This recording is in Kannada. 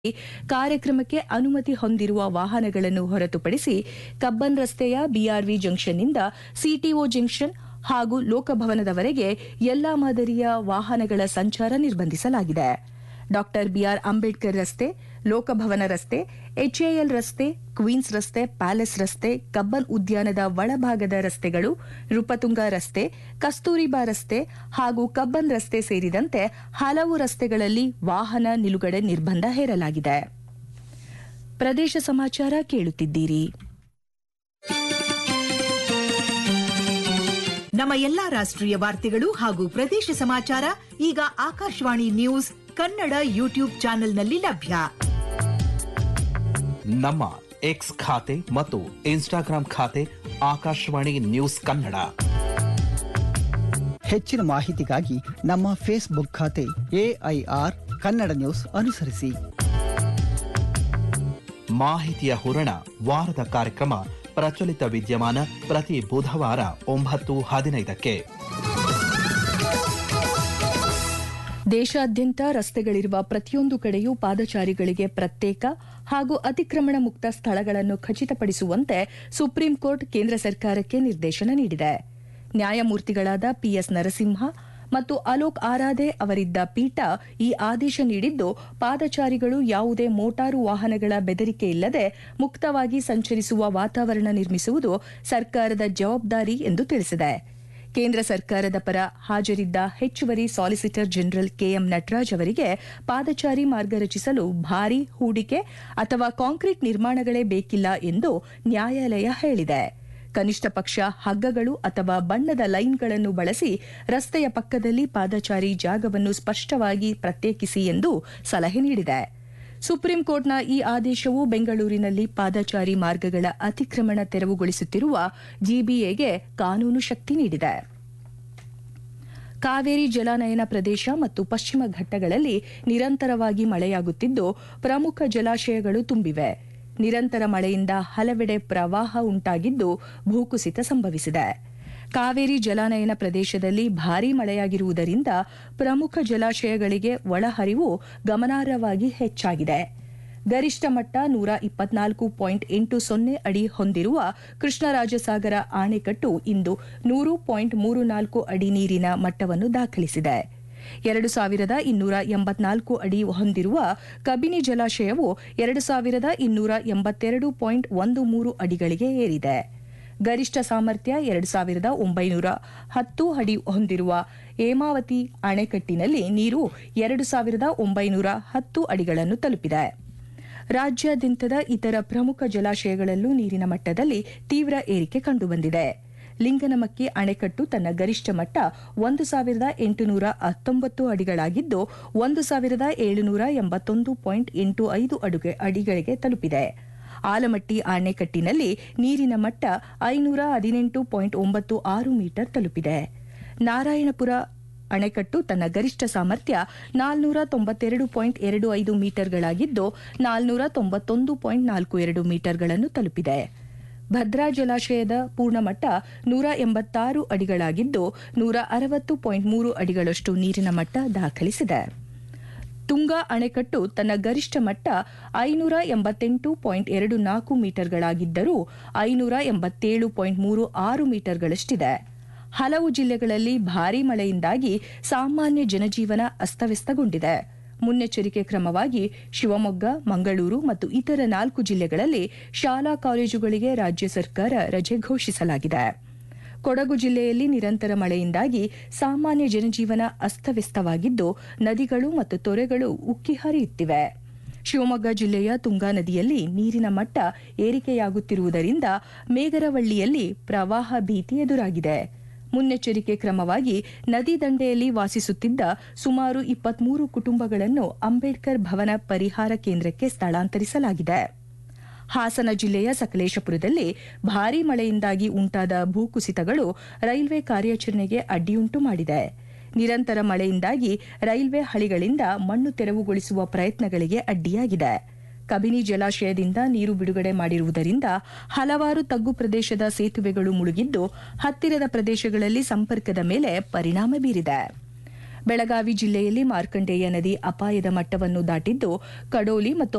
ಕಾರ್ಯಕ್ರಮಕ್ಕೆ ಅನುಮತಿ ಹೊಂದಿರುವ ವಾಹನಗಳನ್ನು ಹೊರತುಪಡಿಸಿ ಕಬ್ಬನ್ ರಸ್ತೆಯ ಬಿಆರ್ವಿ ಜಂಕ್ಷನ್ನಿಂದ ಸಿಟಿಒ ಜಂಕ್ಷನ್ ಹಾಗೂ ಲೋಕಭವನದವರೆಗೆ ಎಲ್ಲಾ ಮಾದರಿಯ ವಾಹನಗಳ ಸಂಚಾರ ನಿರ್ಬಂಧಿಸಲಾಗಿದೆ ಡಾ ಬಿಆರ್ ಅಂಬೇಡ್ಕರ್ ರಸ್ತೆ ಲೋಕಭವನ ರಸ್ತೆ ಎಚ್ಎಎಲ್ ರಸ್ತೆ ಕ್ವೀನ್ಸ್ ರಸ್ತೆ ಪ್ಯಾಲೇಸ್ ರಸ್ತೆ ಕಬ್ಬನ್ ಉದ್ಯಾನದ ಒಳಭಾಗದ ರಸ್ತೆಗಳು ನೃಪತುಂಗ ರಸ್ತೆ ಕಸ್ತೂರಿಬಾ ರಸ್ತೆ ಹಾಗೂ ಕಬ್ಬನ್ ರಸ್ತೆ ಸೇರಿದಂತೆ ಹಲವು ರಸ್ತೆಗಳಲ್ಲಿ ವಾಹನ ನಿಲುಗಡೆ ನಿರ್ಬಂಧ ಹೇರಲಾಗಿದೆ ಪ್ರದೇಶ ಸಮಾಚಾರ ಕೇಳುತ್ತಿದ್ದೀರಿ ನಮ್ಮ ಎಲ್ಲಾ ರಾಷ್ಟ್ರೀಯ ವಾರ್ತೆಗಳು ಹಾಗೂ ಪ್ರದೇಶ ಸಮಾಚಾರ ಈಗ ಆಕಾಶವಾಣಿ ನ್ಯೂಸ್ ಕನ್ನಡ ಯೂಟ್ಯೂಬ್ ಚಾನೆಲ್ನಲ್ಲಿ ಲಭ್ಯ ನಮ್ಮ ಎಕ್ಸ್ ಖಾತೆ ಮತ್ತು ಇನ್ಸ್ಟಾಗ್ರಾಂ ಖಾತೆ ಆಕಾಶವಾಣಿ ನ್ಯೂಸ್ ಕನ್ನಡ ಹೆಚ್ಚಿನ ಮಾಹಿತಿಗಾಗಿ ನಮ್ಮ ಫೇಸ್ಬುಕ್ ಖಾತೆ ಎಐಆರ್ ಕನ್ನಡ ನ್ಯೂಸ್ ಅನುಸರಿಸಿ ಮಾಹಿತಿಯ ಹೂರಣ ವಾರದ ಕಾರ್ಯಕ್ರಮ ಪ್ರಚಲಿತ ವಿದ್ಯಮಾನ ಪ್ರತಿ ಬುಧವಾರ ಒಂಬತ್ತು ಹದಿನೈದಕ್ಕೆ ದೇಶಾದ್ಯಂತ ರಸ್ತೆಗಳಿರುವ ಪ್ರತಿಯೊಂದು ಕಡೆಯೂ ಪಾದಚಾರಿಗಳಿಗೆ ಪ್ರತ್ಯೇಕ ಹಾಗೂ ಅತಿಕ್ರಮಣ ಮುಕ್ತ ಸ್ಥಳಗಳನ್ನು ಖಚಿತಪಡಿಸುವಂತೆ ಸುಪ್ರೀಂ ಕೋರ್ಟ್ ಕೇಂದ್ರ ಸರ್ಕಾರಕ್ಕೆ ನಿರ್ದೇಶನ ನೀಡಿದೆ ನ್ಯಾಯಮೂರ್ತಿಗಳಾದ ಪಿಎಸ್ ನರಸಿಂಹ ಮತ್ತು ಅಲೋಕ್ ಆರಾಧೆ ಅವರಿದ್ದ ಪೀಠ ಈ ಆದೇಶ ನೀಡಿದ್ದು ಪಾದಚಾರಿಗಳು ಯಾವುದೇ ಮೋಟಾರು ವಾಹನಗಳ ಬೆದರಿಕೆ ಇಲ್ಲದೆ ಮುಕ್ತವಾಗಿ ಸಂಚರಿಸುವ ವಾತಾವರಣ ನಿರ್ಮಿಸುವುದು ಸರ್ಕಾರದ ಜವಾಬ್ದಾರಿ ಎಂದು ತಿಳಿಸಿದೆ ಕೇಂದ್ರ ಸರ್ಕಾರದ ಪರ ಹಾಜರಿದ್ದ ಹೆಚ್ಚುವರಿ ಸಾಲಿಸಿಟರ್ ಜನರಲ್ ಕೆಎಂ ನಟರಾಜ್ ಅವರಿಗೆ ಪಾದಚಾರಿ ಮಾರ್ಗ ರಚಿಸಲು ಭಾರೀ ಹೂಡಿಕೆ ಅಥವಾ ಕಾಂಕ್ರೀಟ್ ನಿರ್ಮಾಣಗಳೇ ಬೇಕಿಲ್ಲ ಎಂದು ನ್ಯಾಯಾಲಯ ಹೇಳಿದೆ ಕನಿಷ್ಠ ಪಕ್ಷ ಹಗ್ಗಗಳು ಅಥವಾ ಬಣ್ಣದ ಲೈನ್ಗಳನ್ನು ಬಳಸಿ ರಸ್ತೆಯ ಪಕ್ಕದಲ್ಲಿ ಪಾದಚಾರಿ ಜಾಗವನ್ನು ಸ್ಪಷ್ಟವಾಗಿ ಪ್ರತ್ಯೇಕಿಸಿ ಎಂದು ಸಲಹೆ ನೀಡಿದೆ ಸುಪ್ರೀಂ ಕೋರ್ಟ್ನ ಈ ಆದೇಶವು ಬೆಂಗಳೂರಿನಲ್ಲಿ ಪಾದಚಾರಿ ಮಾರ್ಗಗಳ ಅತಿಕ್ರಮಣ ತೆರವುಗೊಳಿಸುತ್ತಿರುವ ಜಿಬಿಎಗೆ ಕಾನೂನು ಶಕ್ತಿ ನೀಡಿದೆ ಕಾವೇರಿ ಜಲಾನಯನ ಪ್ರದೇಶ ಮತ್ತು ಪಶ್ಚಿಮ ಘಟ್ಟಗಳಲ್ಲಿ ನಿರಂತರವಾಗಿ ಮಳೆಯಾಗುತ್ತಿದ್ದು ಪ್ರಮುಖ ಜಲಾಶಯಗಳು ತುಂಬಿವೆ ನಿರಂತರ ಮಳೆಯಿಂದ ಹಲವೆಡೆ ಪ್ರವಾಹ ಉಂಟಾಗಿದ್ದು ಭೂಕುಸಿತ ಸಂಭವಿಸಿದೆ ಕಾವೇರಿ ಜಲಾನಯನ ಪ್ರದೇಶದಲ್ಲಿ ಭಾರೀ ಮಳೆಯಾಗಿರುವುದರಿಂದ ಪ್ರಮುಖ ಜಲಾಶಯಗಳಿಗೆ ಒಳಹರಿವು ಗಮನಾರ್ಹವಾಗಿ ಹೆಚ್ಚಾಗಿದೆ ಗರಿಷ್ಠ ಮಟ್ಟ ನೂರ ಇಪ್ಪತ್ನಾಲ್ಕು ಪಾಯಿಂಟ್ ಎಂಟು ಸೊನ್ನೆ ಅಡಿ ಹೊಂದಿರುವ ಕೃಷ್ಣರಾಜಸಾಗರ ಆಣೆಕಟ್ಟು ಇಂದು ನೂರು ಪಾಯಿಂಟ್ ಮೂರು ನಾಲ್ಕು ಅಡಿ ನೀರಿನ ಮಟ್ಟವನ್ನು ದಾಖಲಿಸಿದೆ ಎರಡು ಸಾವಿರದ ಇನ್ನೂರ ಎಂಬತ್ನಾಲ್ಕು ಅಡಿ ಹೊಂದಿರುವ ಕಬಿನಿ ಜಲಾಶಯವು ಎರಡು ಸಾವಿರದ ಇನ್ನೂರ ಎಂಬತ್ತೆರಡು ಪಾಯಿಂಟ್ ಒಂದು ಮೂರು ಅಡಿಗಳಿಗೆ ಏರಿದೆ ಗರಿಷ್ಠ ಸಾಮರ್ಥ್ಯ ಎರಡು ಸಾವಿರದ ಒಂಬೈನೂರ ಹತ್ತು ಅಡಿ ಹೊಂದಿರುವ ಹೇಮಾವತಿ ಅಣೆಕಟ್ಟಿನಲ್ಲಿ ನೀರು ಎರಡು ಸಾವಿರದ ಒಂಬೈನೂರ ಹತ್ತು ಅಡಿಗಳನ್ನು ತಲುಪಿದೆ ರಾಜ್ಯಾದ್ಯಂತದ ಇತರ ಪ್ರಮುಖ ಜಲಾಶಯಗಳಲ್ಲೂ ನೀರಿನ ಮಟ್ಟದಲ್ಲಿ ತೀವ್ರ ಏರಿಕೆ ಕಂಡುಬಂದಿದೆ ಲಿಂಗನಮಕ್ಕಿ ಅಣೆಕಟ್ಟು ತನ್ನ ಗರಿಷ್ಠ ಮಟ್ಟ ಒಂದು ಸಾವಿರದ ಎಂಟುನೂರ ಹತ್ತೊಂಬತ್ತು ಅಡಿಗಳಾಗಿದ್ದು ಒಂದು ಸಾವಿರದ ಏಳುನೂರ ಎಂಬತ್ತೊಂದು ಪಾಯಿಂಟ್ ಎಂಟು ಐದು ಅಡುಗೆ ಅಡಿಗಳಿಗೆ ತಲುಪಿದೆ ಆಲಮಟ್ಟಿ ಅಣೆಕಟ್ಟಿನಲ್ಲಿ ನೀರಿನ ಮಟ್ಟ ಐನೂರ ಹದಿನೆಂಟು ಪಾಯಿಂಟ್ ಒಂಬತ್ತು ಆರು ಮೀಟರ್ ತಲುಪಿದೆ ನಾರಾಯಣಪುರ ಅಣೆಕಟ್ಟು ತನ್ನ ಗರಿಷ್ಠ ಸಾಮರ್ಥ್ಯ ನಾಲ್ನೂರ ತೊಂಬತ್ತೆರಡು ಪಾಯಿಂಟ್ ಎರಡು ಐದು ಮೀಟರ್ಗಳಾಗಿದ್ದು ನಾಲ್ನೂರ ತೊಂಬತ್ತೊಂದು ಪಾಯಿಂಟ್ ನಾಲ್ಕು ಎರಡು ಮೀಟರ್ಗಳನ್ನು ತಲುಪಿದೆ ಭದ್ರಾ ಜಲಾಶಯದ ಪೂರ್ಣಮಟ್ಟ ನೂರ ಎಂಬತ್ತಾರು ಅಡಿಗಳಾಗಿದ್ದು ನೂರ ಅರವತ್ತು ಪಾಯಿಂಟ್ ಮೂರು ಅಡಿಗಳಷ್ಟು ನೀರಿನ ಮಟ್ಟ ದಾಖಲಿಸಿದೆ ತುಂಗಾ ಅಣೆಕಟ್ಟು ತನ್ನ ಗರಿಷ್ಠ ಮಟ್ಟ ಐನೂರ ಎಂಬತ್ತೆಂಟು ಪಾಯಿಂಟ್ ಎರಡು ನಾಲ್ಕು ಮೀಟರ್ಗಳಾಗಿದ್ದರೂ ಐನೂರ ಎಂಬತ್ತೇಳು ಪಾಯಿಂಟ್ ಮೂರು ಆರು ಮೀಟರ್ಗಳಷ್ಟಿದೆ ಹಲವು ಜಿಲ್ಲೆಗಳಲ್ಲಿ ಭಾರೀ ಮಳೆಯಿಂದಾಗಿ ಸಾಮಾನ್ಯ ಜನಜೀವನ ಅಸ್ತವ್ಯಸ್ತಗೊಂಡಿದೆ ಮುನ್ನೆಚ್ಚರಿಕೆ ಕ್ರಮವಾಗಿ ಶಿವಮೊಗ್ಗ ಮಂಗಳೂರು ಮತ್ತು ಇತರ ನಾಲ್ಕು ಜಿಲ್ಲೆಗಳಲ್ಲಿ ಶಾಲಾ ಕಾಲೇಜುಗಳಿಗೆ ರಾಜ್ಯ ಸರ್ಕಾರ ರಜೆ ಘೋಷಿಸಲಾಗಿದೆ ಕೊಡಗು ಜಿಲ್ಲೆಯಲ್ಲಿ ನಿರಂತರ ಮಳೆಯಿಂದಾಗಿ ಸಾಮಾನ್ಯ ಜನಜೀವನ ಅಸ್ತವ್ಯಸ್ತವಾಗಿದ್ದು ನದಿಗಳು ಮತ್ತು ತೊರೆಗಳು ಉಕ್ಕಿ ಹರಿಯುತ್ತಿವೆ ಶಿವಮೊಗ್ಗ ಜಿಲ್ಲೆಯ ತುಂಗಾ ನದಿಯಲ್ಲಿ ನೀರಿನ ಮಟ್ಟ ಏರಿಕೆಯಾಗುತ್ತಿರುವುದರಿಂದ ಮೇಗರವಳ್ಳಿಯಲ್ಲಿ ಪ್ರವಾಹ ಭೀತಿ ಎದುರಾಗಿದೆ ಮುನ್ನೆಚ್ಚರಿಕೆ ಕ್ರಮವಾಗಿ ನದಿ ದಂಡೆಯಲ್ಲಿ ವಾಸಿಸುತ್ತಿದ್ದ ಸುಮಾರು ಇಪ್ಪತ್ಮೂರು ಕುಟುಂಬಗಳನ್ನು ಅಂಬೇಡ್ಕರ್ ಭವನ ಪರಿಹಾರ ಕೇಂದ್ರಕ್ಕೆ ಸ್ಥಳಾಂತರಿಸಲಾಗಿದೆ ಹಾಸನ ಜಿಲ್ಲೆಯ ಸಕಲೇಶಪುರದಲ್ಲಿ ಭಾರೀ ಮಳೆಯಿಂದಾಗಿ ಉಂಟಾದ ಭೂಕುಸಿತಗಳು ರೈಲ್ವೆ ಕಾರ್ಯಾಚರಣೆಗೆ ಅಡ್ಡಿಯುಂಟು ಮಾಡಿದೆ ನಿರಂತರ ಮಳೆಯಿಂದಾಗಿ ರೈಲ್ವೆ ಹಳಿಗಳಿಂದ ಮಣ್ಣು ತೆರವುಗೊಳಿಸುವ ಪ್ರಯತ್ನಗಳಿಗೆ ಅಡ್ಡಿಯಾಗಿದೆ ಕಬಿನಿ ಜಲಾಶಯದಿಂದ ನೀರು ಬಿಡುಗಡೆ ಮಾಡಿರುವುದರಿಂದ ಹಲವಾರು ತಗ್ಗು ಪ್ರದೇಶದ ಸೇತುವೆಗಳು ಮುಳುಗಿದ್ದು ಹತ್ತಿರದ ಪ್ರದೇಶಗಳಲ್ಲಿ ಸಂಪರ್ಕದ ಮೇಲೆ ಪರಿಣಾಮ ಬೀರಿದೆ ಬೆಳಗಾವಿ ಜಿಲ್ಲೆಯಲ್ಲಿ ಮಾರ್ಕಂಡೇಯ ನದಿ ಅಪಾಯದ ಮಟ್ಟವನ್ನು ದಾಟಿದ್ದು ಕಡೋಲಿ ಮತ್ತು